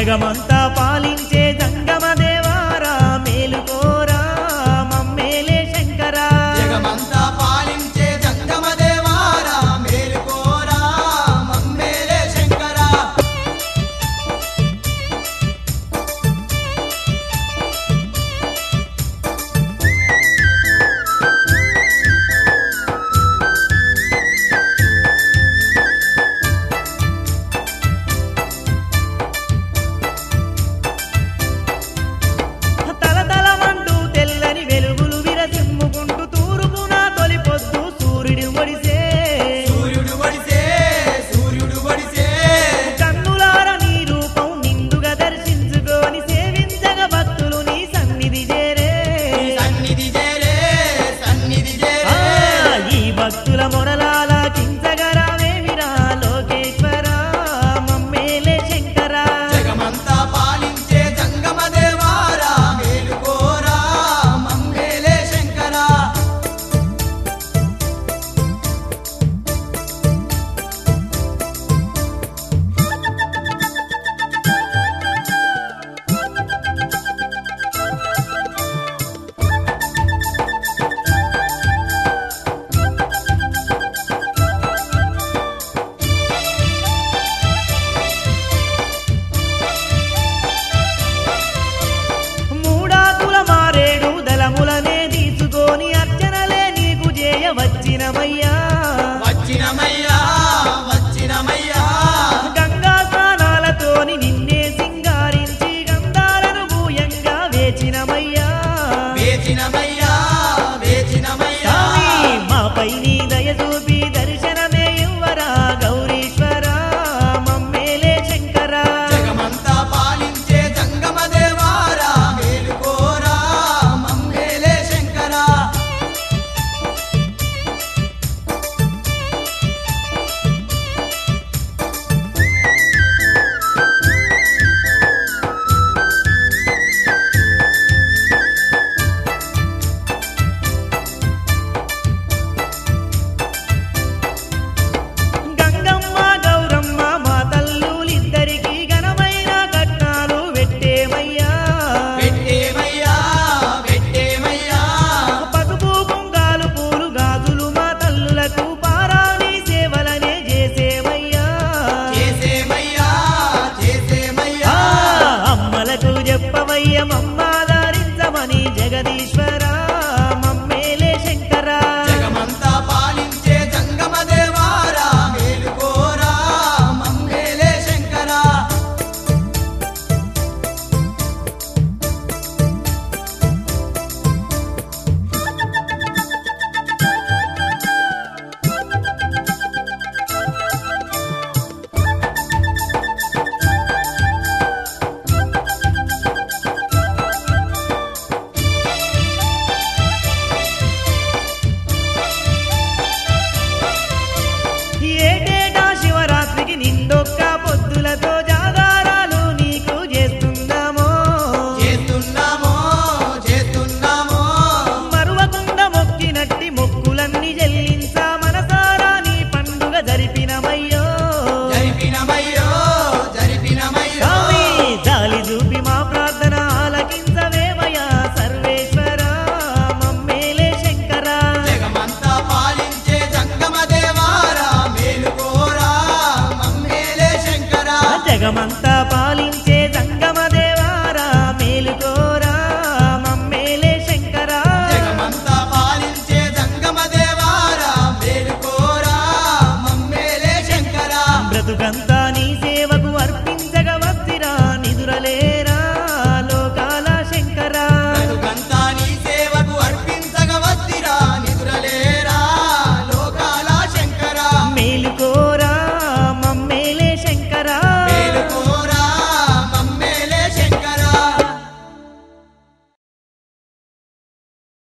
జగమంతా పాలించే జంగమ దేవారా మేలుకోరా మమ్మేలే శంకరా జగమంతా పాలించే జంగమ దేవారా మేలుకోరా మమ్మేలే శంకరా తలతలమంటూ తెల్లని వెలుగులు విరసిమ్ముకుంటూ తూర్పున తొలి పొద్దు సూర్యుడు ఒడిసే సూర్యుడు వడిసే సూర్యుడు వడిసే కన్నులార నీ రూపం నిండుగా దర్శించుకొని సేవించగ భక్తులు నీ సన్నిధి చేరే సన్నిధి చేరే సన్నిధి ఆ, చేరే ఈ భక్తుల మొరలాల కించగరావేమిరా లోకేశ్వర మమ్మేలే శంకరా జగమంతా పాలించే జంగమ దేవారా మేలుకోరా మమ్మేలే శంకరా మూడాకుల మారేడు దళములనే తీసుకొని అర్చనలే నీకు చేయ వచ్చినమయ్యా వచ్చినమయ్యా వచ్చినమయ్యా గంగా స్నానాలతోని నిన్నే సింగారించి గంధాలను భూయంగా వేచినమయ్యా వేచినమయ్యా వేచినమయ్యా స్వామి మాపై నీ దయ చూపి దర్శనమే ఇవ్వరా గౌరీశ్వర మమ్మేలే శంకరా జగమంతా పాలించే జంగమ దేవారా మేలుకోరా మమ్మేలే శంకరా గంగమ్మ గౌరమ్మ మా తల్లులిద్దరికీ ఘనమైన కట్నాలు పెట్టేమయ్యా పెట్టేమయ్యా పెట్టేమయ్యా పసుపు కుంకాలు పూలు గాజులు మా తల్లులకు పారాణి సేవలనే చేసేమయ్యా చేసేమయ్యా చేసేమయ్యా ఆ, అమ్మలకు చెప్పవయ్య మమ్మాదారించమని జగదీశ్వర మమ్మేలే శంకరా జగమంతా పాలించే జంగమ దేవారా మేలుకోరా మమ్మేలే శంకరా ఏటేటా శివరాత్రికి నిండొక్క పొద్దులతో జాగారాలు నీకు చేస్తున్నామో చేస్తున్నామో చేస్తున్నామో మరువకుండా మొక్కినట్టి మొక్కులన్నీ చెల్లించ మనసారా నీ పండుగ జరిపినమయ్యో జరిపినమయ్యో జరిపినమయ్యో స్వామి జాలి చూపి మా ప్రార్థన ఆలకించవేమయ్యా సర్వేశ్వర మమ్మేలే శంకరా జగమంతా పాలించే జంగమ దేవారా మేలుకోరా మమ్మేలే శంకరా జగమంతా పాలించే జంగమ దేవారా మేలుకోరా మమ్మేలే శంకరా జగమంతా పాలించే జంగమ దేవారా మేలుకోరా మమ్మేలే శంకరా బ్రతుకంతా నీ సేవకు అర్పించగ వస్తిరా నిదురలేరా లోకాల శంకరా బ్రతుకంతా నీ సేవకు అర్పించగ వస్తిరా నిదురలేరా లోకాల శంకరా మేలుకోరా మమ్మేలే శంకరా మేలుకోరా